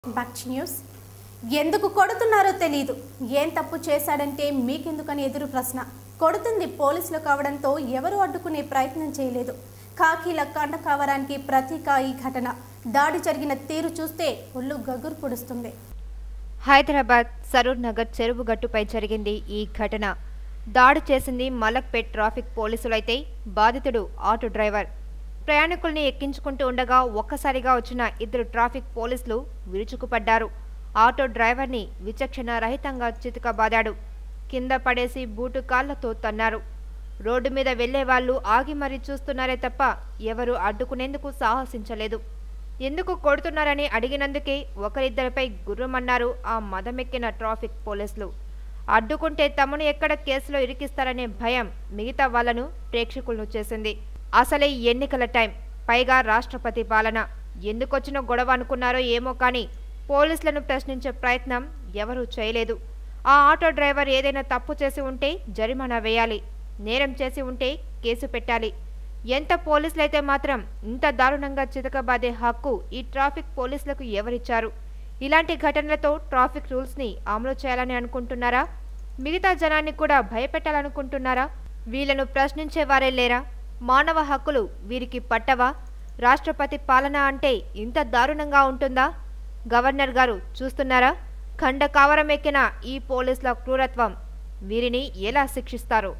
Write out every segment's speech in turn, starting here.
Back to news ఎందుకు కొడుతున్నారో తెలియదు ఏం తప్పు చేశాడంటే మీకెందుకని ఎదురు ప్రశ్న కొడుతుంది పోలీసులు కావడంతో ఎవరు అడ్డుకునే ప్రయత్నం చేయలేదు కాకీల కండ కావడానికి ప్రతీక ఈ ఘటన దాడి జరిగిన తీరు చూస్తే ఒళ్ళు గగురు పొడుస్తుంది హైదరాబాద్ సరూర్ నగర్ చెరువు గట్టుపై జరిగింది ఈ ఘటన దాడి చేసింది మలక్పేట్ ట్రాఫిక్ పోలీసులైతే బాధితుడు ఆటో డ్రైవర్ ప్రయాణికుల్ని ఎక్కించుకుంటూ ఉండగా ఒక్కసారిగా వచ్చిన ఇద్దరు ట్రాఫిక్ పోలీసులు విరుచుకుపడ్డారు ఆటో డ్రైవర్ని విచక్షణ రహితంగా చితకబాదాడు కింద పడేసి బూటు కాళ్లతో తన్నారు రోడ్డు మీద వెళ్లే వాళ్ళు ఆగి మరీ చూస్తున్నారే తప్ప ఎవరు అడ్డుకునేందుకు సాహసించలేదు ఎందుకు కొడుతున్నారని అడిగినందుకే ఒకరిద్దరిపై గుర్రమన్నారు ఆ మదమెక్కిన ట్రాఫిక్ పోలీసులు అడ్డుకుంటే తమను ఎక్కడ కేసులో ఇరికిస్తారనే భయం మిగతా వాళ్లను ప్రేక్షకులను చేసింది అసలే ఎన్నికల టైం పైగా రాష్ట్రపతి పాలన ఎందుకొచ్చిన గొడవ అనుకున్నారో ఏమో కానీ పోలీసులను ప్రశ్నించే ప్రయత్నం ఎవరూ చేయలేదు ఆ ఆటో డ్రైవర్ ఏదైనా తప్పు చేసి ఉంటే జరిమానా వేయాలి నేరం చేసి ఉంటే కేసు పెట్టాలి ఎంత పోలీసులైతే మాత్రం ఇంత దారుణంగా చితకబాదే హక్కు ఈ ట్రాఫిక్ పోలీసులకు ఎవరిచ్చారు ఇలాంటి ఘటనలతో ట్రాఫిక్ రూల్స్ని అమలు చేయాలని అనుకుంటున్నారా మిగతా జనాన్ని కూడా భయపెట్టాలనుకుంటున్నారా వీళ్ళను ప్రశ్నించే వారే లేరా మానవ హక్కులు వీరికి పట్టవా రాష్ట్రపతి పాలన అంటే ఇంత దారుణంగా ఉంటుందా గవర్నర్ గారు చూస్తున్నారా ఖండ కావరం ఎక్కిన ఈ పోలీసుల క్రూరత్వం వీరిని ఎలా శిక్షిస్తారు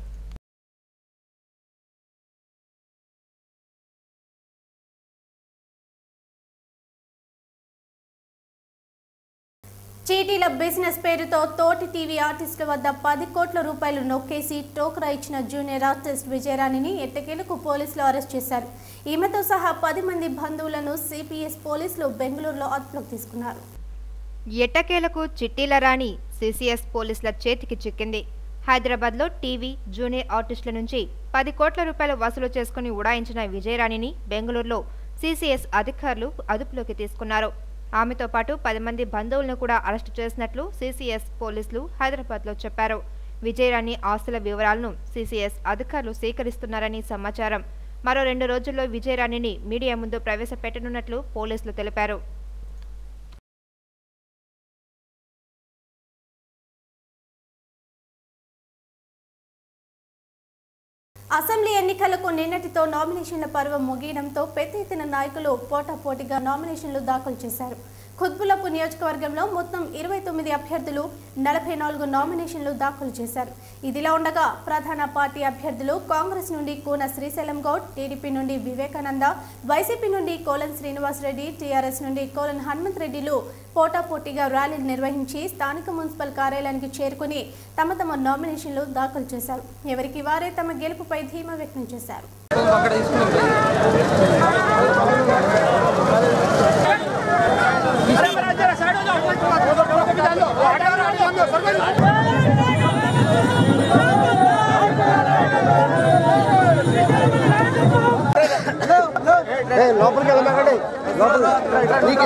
చీటీల బిజినెస్ పేరుతో తోటి టీవీ ఆర్టిస్టుల వద్ద పది కోట్ల రూపాయలు నొక్కేసి టోకరా ఇచ్చిన జూనియర్ ఆర్టిస్ట్ విజయరాణిని ఎట్టకేలకు పోలీసులు అరెస్ట్ చేశారు ఈమెతో సహా పది మంది బంధువులను సిపిఎస్ పోలీసులు బెంగళూరులో అదుపులోకి తీసుకున్నారు ఎట్టకేలకు చిట్టీల రాణి సిసిఎస్ పోలీసుల చేతికి చిక్కింది హైదరాబాద్లో టీవీ జూనియర్ ఆర్టిస్టుల నుంచి పది కోట్ల రూపాయలు వసూలు చేసుకుని ఉడాయించిన విజయరాణిని బెంగళూరులో సిసిఎస్ అధికారులు అదుపులోకి తీసుకున్నారు ఆమెతో పాటు పది మంది బంధువులను కూడా అరెస్టు చేసినట్లు సిసిఎస్ పోలీసులు హైదరాబాద్లో చెప్పారు విజయరాణి ఆస్తుల వివరాలను సిసిఎస్ అధికారులు సేకరిస్తున్నారని సమాచారం మరో రెండు రోజుల్లో విజయరాణిని మీడియా ముందు ప్రవేశపెట్టనున్నట్లు పోలీసులు తెలిపారు అసెంబ్లీ ఎన్నికలకు నిన్నటితో నామినేషన్ల పర్వం ముగియడంతో పెద్ద ఎత్తున నాయకులు పోటాపోటీగా నామినేషన్లు దాఖలు చేశారు ఖుద్బులపు నియోజకవర్గంలో మొత్తం ఇరవై తొమ్మిది అభ్యర్థులు నలభై నాలుగు నామినేషన్లు దాఖలు చేశారు ఇదిలా ఉండగా ప్రధాన పార్టీ అభ్యర్థులు కాంగ్రెస్ నుండి కూన శ్రీశైలం గౌడ్ టీడీపీ నుండి వివేకానంద వైసీపీ నుండి కోలన్ శ్రీనివాస్ రెడ్డి టీఆర్ఎస్ నుండి కోలన్ హనుమంత్ రెడ్డిలు పోటాపోటీగా ర్యాలీలు నిర్వహించి స్థానిక మున్సిపల్ కార్యాలయానికి చేరుకుని తమ తమ నామినేషన్లు దాఖలు చేశారు ఎవరికి వారే తమ గెలుపుపై ధీమా వ్యక్తం చేశారు లోపలికి వెళ్ళమండి లోపల నీకు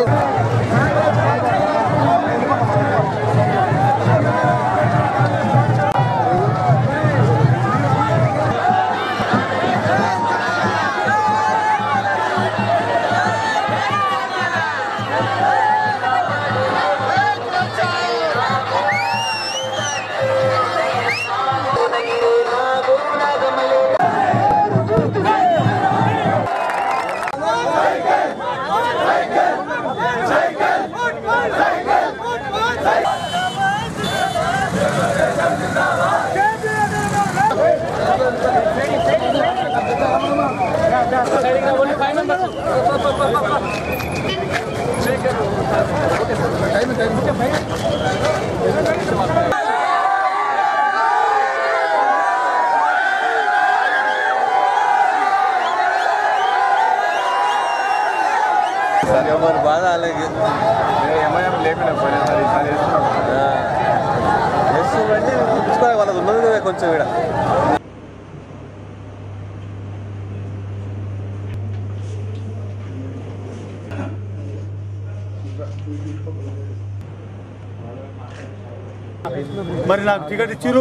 ఎవరు బాధ అలాగే ఎంఐఎం లేపిన పోయినసారి ఈసారి వేస్తున్నాం. చేస్తుందంటే చూసుకోవాలి వాళ్ళది ఉన్నది కదా కొంచెం ఇక్కడ మరి నాకు టికెట్ ఇచ్చిరు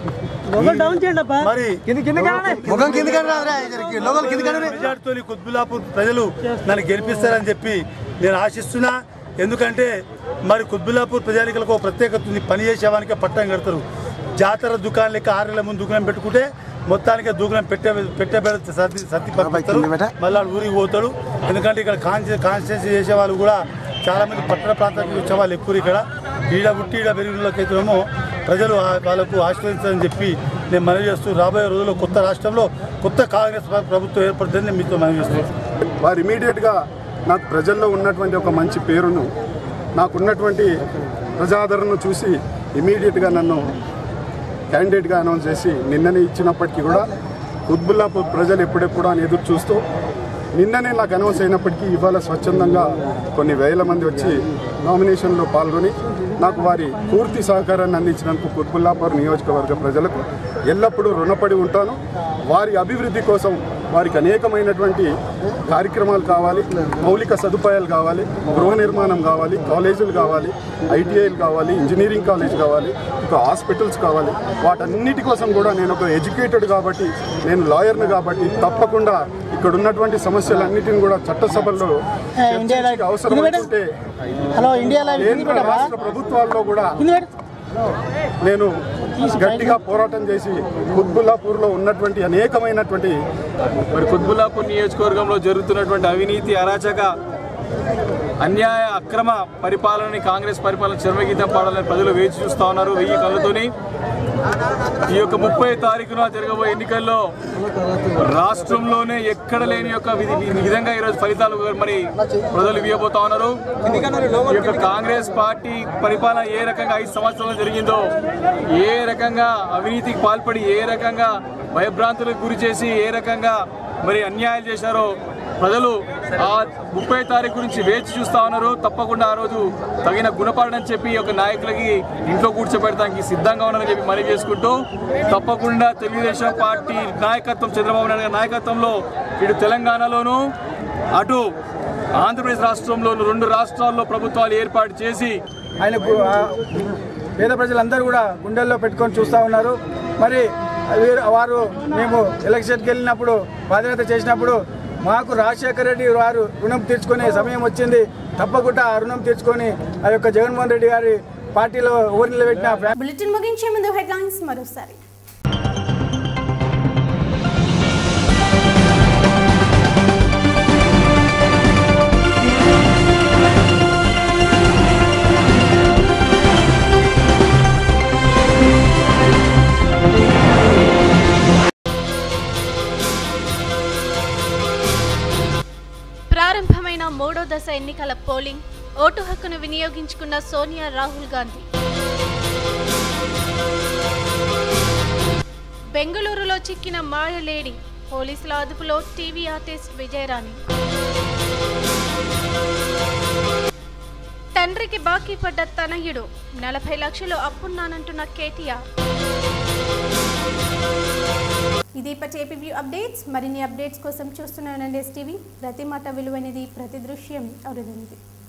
మరి ముఖం కింద లోకల్ కింద మెజార్టీతో కుత్బులాపూర్ ప్రజలు నన్ను గెలిపిస్తారని చెప్పి నేను ఆశిస్తున్నా ఎందుకంటే మరి కుత్బుల్లాపూర్ ప్రజానికలకు ఒక ప్రత్యేకత ఉంది పని చేసేవానికే పట్టం కడతారు జాతర దుకాణం లెక్క ఆరు నెలల ముందు దుకాణం పెట్టుకుంటే మొత్తానికి దుకాణం పెట్టే పెట్టే సర్ది సర్ది పంపిస్తారు మళ్ళీ వాడు ఊరికి పోతాడు ఎందుకంటే ఇక్కడ కాన్స్టి కాన్స్టిట్యూన్సీ చేసే వాళ్ళు కూడా చాలామంది పట్టణ ప్రాంతానికి వచ్చే వాళ్ళు ఎక్కువ ఇక్కడ ఈడ పుట్టి ఈడ పెరిగినకైతేనేమో ప్రజలు ఆ- వాళ్ళకు ఆశీర్వదించాలని చెప్పి నేను మనవి చేస్తూ రాబోయే రోజుల్లో కొత్త రాష్ట్రంలో కొత్త కాంగ్రెస్ ప్రభుత్వం ఏర్పడుతుందని నేను మీతో మనవి చేస్తున్నాను వారు ఇమీడియట్గా నాకు ప్రజల్లో ఉన్నటువంటి ఒక మంచి పేరును నాకున్నటువంటి ప్రజాదరణను చూసి ఇమీడియట్గా నన్ను క్యాండిడేట్గా అనౌన్స్ చేసి నిన్ననే ఇచ్చినప్పటికీ కూడా కుత్బుల్లాపూర్ ప్రజలు ఎప్పుడెప్పుడు అని ఎదురు చూస్తూ నిన్ననే నాకు అనౌన్స్ అయినప్పటికీ ఇవాళ స్వచ్ఛందంగా కొన్ని వేల మంది వచ్చి నామినేషన్లో పాల్గొని నాకు వారి పూర్తి సహకారాన్ని అందించినందుకు కుత్బుల్లాపూర్ నియోజకవర్గ ప్రజలకు ఎల్లప్పుడూ రుణపడి ఉంటాను వారి అభివృద్ధి కోసం వారికి అనేకమైనటువంటి కార్యక్రమాలు కావాలి మౌలిక సదుపాయాలు కావాలి గృహ నిర్మాణం కావాలి కాలేజీలు కావాలి ఐటీఐలు కావాలి ఇంజనీరింగ్ కాలేజ్ కావాలి ఇంకా హాస్పిటల్స్ కావాలి వాటన్నిటి కోసం కూడా నేను ఒక ఎడ్యుకేటెడ్ కాబట్టి నేను లాయర్ని కాబట్టి తప్పకుండా ఇక్కడ ఉన్నటువంటి సమస్యలన్నిటిని కూడా చట్టసభల్లో చర్చించి అవసరమైతే హలో ఇండియాలో కేంద్ర రాష్ట్ర ప్రభుత్వాల్లో కూడా నేను గట్టిగా పోరాటం చేసి కుత్బుల్లాపూర్లో ఉన్నటువంటి అనేకమైనటువంటి మరి కుత్బుల్లాపూర్ నియోజకవర్గంలో జరుగుతున్నటువంటి అవినీతి అరాచక అన్యాయ అక్రమ పరిపాలనని కాంగ్రెస్ పరిపాలన చర్మగీతం పాడాలని ప్రజలు వేచి చూస్తా ఉన్నారు వెయ్యి కళ్ళతోని ఈ యొక్క ముప్పై తారీఖున జరగబోయే ఎన్నికల్లో రాష్ట్రంలోనే ఎక్కడ లేని యొక్క విధి ఈ విధంగా ఈరోజు ఫలితాలు మరి ప్రజలు ఇవ్వబోతా ఉన్నారు ఈ యొక్క కాంగ్రెస్ పార్టీ పరిపాలన ఏ రకంగా ఐదు సంవత్సరాలు జరిగిందో ఏ రకంగా అవినీతికి పాల్పడి ఏ రకంగా భయభ్రాంతులకు గురి చేసి ఏ రకంగా మరి అన్యాయాలు చేశారో ప్రజలు ఆ ముప్పై తారీఖు గురించి వేచి చూస్తా ఉన్నారు తప్పకుండా ఆ రోజు తగిన గుణపాఠం అని చెప్పి ఈ యొక్క నాయకులకి ఇంట్లో కూర్చోబెడటానికి సిద్ధంగా ఉన్నారని చెప్పి మనవి చేసుకుంటూ తప్పకుండా తెలుగుదేశం పార్టీ నాయకత్వం చంద్రబాబు నాయుడు గారి నాయకత్వంలో ఇటు తెలంగాణలోను అటు ఆంధ్రప్రదేశ్ రాష్ట్రంలోను రెండు రాష్ట్రాల్లో ప్రభుత్వాలు ఏర్పాటు చేసి ఆయన గు- ఆ పేద ప్రజలందరూ కూడా గుండెల్లో పెట్టుకొని చూస్తూ ఉన్నారు మరి వీరు- వారు మేము ఎలక్షన్కి వెళ్ళినప్పుడు పాదయాత్ర చేసినప్పుడు మాకు రాజశేఖర రెడ్డి వారు రుణం తీర్చుకునే సమయం వచ్చింది తప్పకుండా ఆ రుణం తీర్చుకొని ఆ యొక్క జగన్మోహన్ రెడ్డి గారి పార్టీలో ఊరి నిలబెట్టిన ఫ్యా- బులెటిన్ ముగించే ముందు హెడ్లైన్స్ మరోసారి ప్రారంభమైన మూడో దశ ఎన్నికల పోలింగ్ ఓటు హక్కును వినియోగించుకున్న సోనియా రాహుల్ గాంధీ బెంగళూరులో చిక్కిన మాయలేడి పోలీసుల అదుపులో టీవీ ఆర్టిస్ట్ విజయరాణి తండ్రికి బాకీ పడ్డ తనయుడు నలభై లక్షలు అప్పున్నానంటున్న కేటీఆర్ ఇది ఇప్పటి ఏపీ అప్డేట్స్ మరిన్ని అప్డేట్స్ కోసం చూస్తూనే ఉండండి టీవీ ప్రతి మాట విలువైనది ప్రతి దృశ్యం అరుదైనది